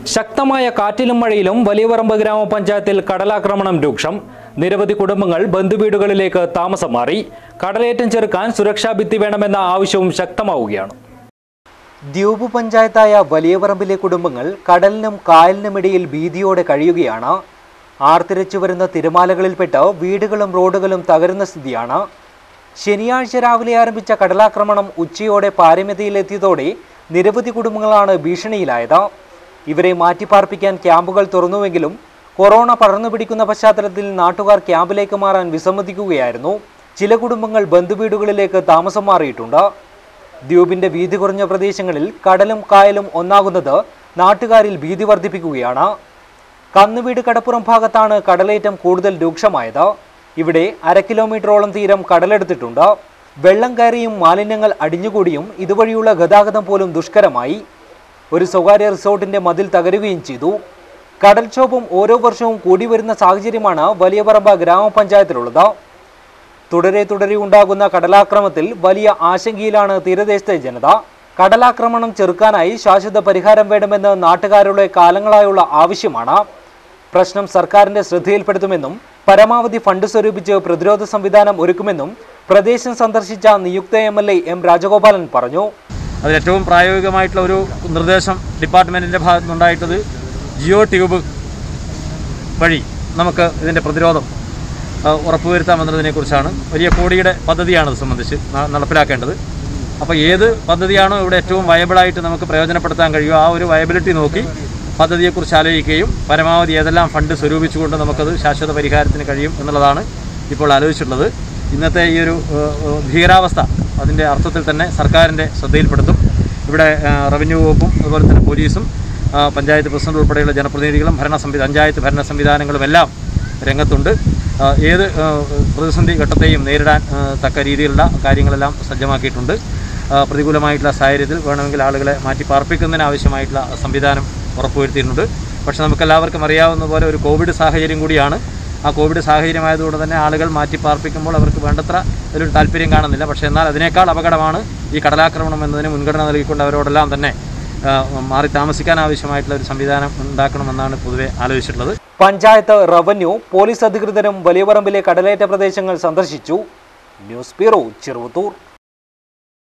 ശക്തമായ കാറ്റിലും മഴയിലും വലിയപറമ്പ് ഗ്രാമപഞ്ചായത്തിൽ കടലാക്രമണം രൂക്ഷം നിരവധി കുടുംബങ്ങൾ ബന്ധുവീടുകളിലേക്ക് താമസം മാറി കടലേറ്റം ചെറുക്കാൻ സുരക്ഷാ ഭിത്തി വേണമെന്ന ആവശ്യവും ശക്തമാവുകയാണ് ദ്വീപ് പഞ്ചായത്തായ വലിയപറമ്പിലെ കുടുംബങ്ങൾ കടലിനും കായലിനുമിടയിൽ ഭീതിയോടെ കഴിയുകയാണ് ആർത്തിരച്ചു വരുന്ന തിരമാലകളിൽപ്പെട്ട് വീടുകളും റോഡുകളും തകരുന്ന സ്ഥിതിയാണ് ശനിയാഴ്ച രാവിലെ ആരംഭിച്ച കടലാക്രമണം ഉച്ചയോടെ പാരമ്യതയിലെത്തിയതോടെ നിരവധി കുടുംബങ്ങളാണ് ഭീഷണിയിലായത് ഇവരെ മാറ്റിപ്പാർപ്പിക്കാൻ ക്യാമ്പുകൾ തുറന്നുവെങ്കിലും കൊറോണ പടർന്നു പിടിക്കുന്ന പശ്ചാത്തലത്തിൽ നാട്ടുകാർ ക്യാമ്പിലേക്ക് മാറാൻ വിസമ്മതിക്കുകയായിരുന്നു ചില കുടുംബങ്ങൾ ബന്ധുവീടുകളിലേക്ക് താമസം മാറിയിട്ടുണ്ട് ദ്വീപിന്റെ വീതി കുറഞ്ഞ പ്രദേശങ്ങളിൽ കടലും കായലും ഒന്നാകുന്നത് നാട്ടുകാരിൽ ഭീതി വർദ്ധിപ്പിക്കുകയാണ് കന്നുവീട് കടപ്പുറം ഭാഗത്താണ് കടലേറ്റം കൂടുതൽ രൂക്ഷമായത് ഇവിടെ അര കിലോമീറ്ററോളം തീരം കടലെടുത്തിട്ടുണ്ട് വെള്ളം കയറിയും മാലിന്യങ്ങൾ അടിഞ്ഞുകൂടിയും ഇതുവഴിയുള്ള ഗതാഗതം പോലും ദുഷ്കരമായി ഒരു സ്വകാര്യ റിസോർട്ടിന്റെ മതിൽ തകരുകയും ചെയ്തു കടൽക്ഷോഭം ഓരോ വർഷവും കൂടി വരുന്ന സാഹചര്യമാണ് വലിയപറമ്പ ഗ്രാമപഞ്ചായത്തിലുള്ളത് തുടരെ തുടരെ ഉണ്ടാകുന്ന കടലാക്രമത്തിൽ വലിയ ആശങ്കയിലാണ് തീരദേശത്തെ ജനത കടലാക്രമണം ചെറുക്കാനായി ശാശ്വത പരിഹാരം വേണമെന്ന് നാട്ടുകാരുടെ കാലങ്ങളായുള്ള ആവശ്യമാണ് പ്രശ്നം സർക്കാരിന്റെ ശ്രദ്ധയിൽപ്പെടുത്തുമെന്നും പരമാവധി ഫണ്ട് സ്വരൂപിച്ച് പ്രതിരോധ സംവിധാനം ഒരുക്കുമെന്നും പ്രദേശം സന്ദർശിച്ച നിയുക്ത M L A M Rajagopalan പറഞ്ഞു അതിലേറ്റവും പ്രായോഗികമായിട്ടുള്ള ഒരു നിർദ്ദേശം ഡിപ്പാർട്ട്മെൻറ്റിൻ്റെ ഭാഗത്തുനിന്നുണ്ടായിട്ടത് ജിയോ ട്യൂബ് വഴി നമുക്ക് ഇതിൻ്റെ പ്രതിരോധം ആ, ഉറപ്പുവരുത്താമെന്നതിനെക്കുറിച്ചാണ് വലിയ കോടിയുടെ പദ്ധതിയാണ് ഇത് സംബന്ധിച്ച് ന- നടപ്പിലാക്കേണ്ടത് അപ്പോൾ ഏത് പദ്ധതിയാണോ ഇവിടെ ഏറ്റവും വയബിളായിട്ട് നമുക്ക് പ്രയോജനപ്പെടുത്താൻ കഴിയുമോ ആ ഒരു വയബിലിറ്റി നോക്കി പദ്ധതിയെക്കുറിച്ച് ആലോചിക്കുകയും പരമാവധി ഏതെല്ലാം ഫണ്ട് സ്വരൂപിച്ചുകൊണ്ട് നമുക്കത് ശാശ്വത പരിഹാരത്തിന് കഴിയും എന്നുള്ളതാണ് ഇപ്പോൾ ആലോചിച്ചിട്ടുള്ളത് ഇന്നത്തെ ഈ ഒരു ഏഹ്, ഏഹ്, ഭീകരാവസ്ഥ അതിൻ്റെ അർത്ഥത്തിൽ തന്നെ സർക്കാരിൻ്റെ ശ്രദ്ധയിൽപ്പെടുത്തും ഇവിടെ ഏഹ്, റവന്യൂ വകുപ്പും അതുപോലെ തന്നെ പോലീസും ആ, പഞ്ചായത്ത് പ്രസിഡന്റ് ഉൾപ്പെടെയുള്ള ജനപ്രതിനിധികളും ഭരണ സംവി പഞ്ചായത്ത് ഭരണ സംവിധാനങ്ങളും എല്ലാം രംഗത്തുണ്ട് ആ, ഏത് ആ, പ്രതിസന്ധി ഘട്ടത്തെയും നേരിടാൻ ആ, തക്ക രീതിയിലുള്ള കാര്യങ്ങളെല്ലാം സജ്ജമാക്കിയിട്ടുണ്ട് ആ, പ്രതികൂലമായിട്ടുള്ള സാഹചര്യത്തിൽ വേണമെങ്കിൽ ആളുകളെ മാറ്റി പാർപ്പിക്കുന്നതിന് ആവശ്യമായിട്ടുള്ള സംവിധാനം ഉറപ്പുവരുത്തിയിട്ടുണ്ട് പക്ഷേ നമുക്കെല്ലാവർക്കും അറിയാവുന്ന പോലെ ഒരു കോവിഡ് സാഹചര്യം കൂടിയാണ് ആ കോവിഡ് സാഹചര്യമായതുകൊണ്ട് തന്നെ ആളുകൾ മാറ്റി പാർപ്പിക്കുമ്പോൾ അവർക്ക് വേണ്ടത്ര ഒരു താല്പര്യം കാണുന്നില്ല പക്ഷേ എന്നാൽ അതിനേക്കാൾ അപകടമാണ് ഈ കടലാക്രമണം എന്നതിന് മുൻഗണന നൽകിക്കൊണ്ട് അവരോടെല്ലാം തന്നെ ആ, മാറി താമസിക്കാൻ ആവശ്യമായിട്ടുള്ള ഒരു സംവിധാനം ഉണ്ടാക്കണമെന്നാണ് പൊതുവെ ആലോചിച്ചിട്ടുള്ളത് പഞ്ചായത്ത് റവന്യൂ പോലീസ് അധികൃതരും വലിയപറമ്പിലെ കടലേറ്റ പ്രദേശങ്ങൾ സന്ദർശിച്ചു ന്യൂസ് ബ്യൂറോ ചെറുവത്തൂർ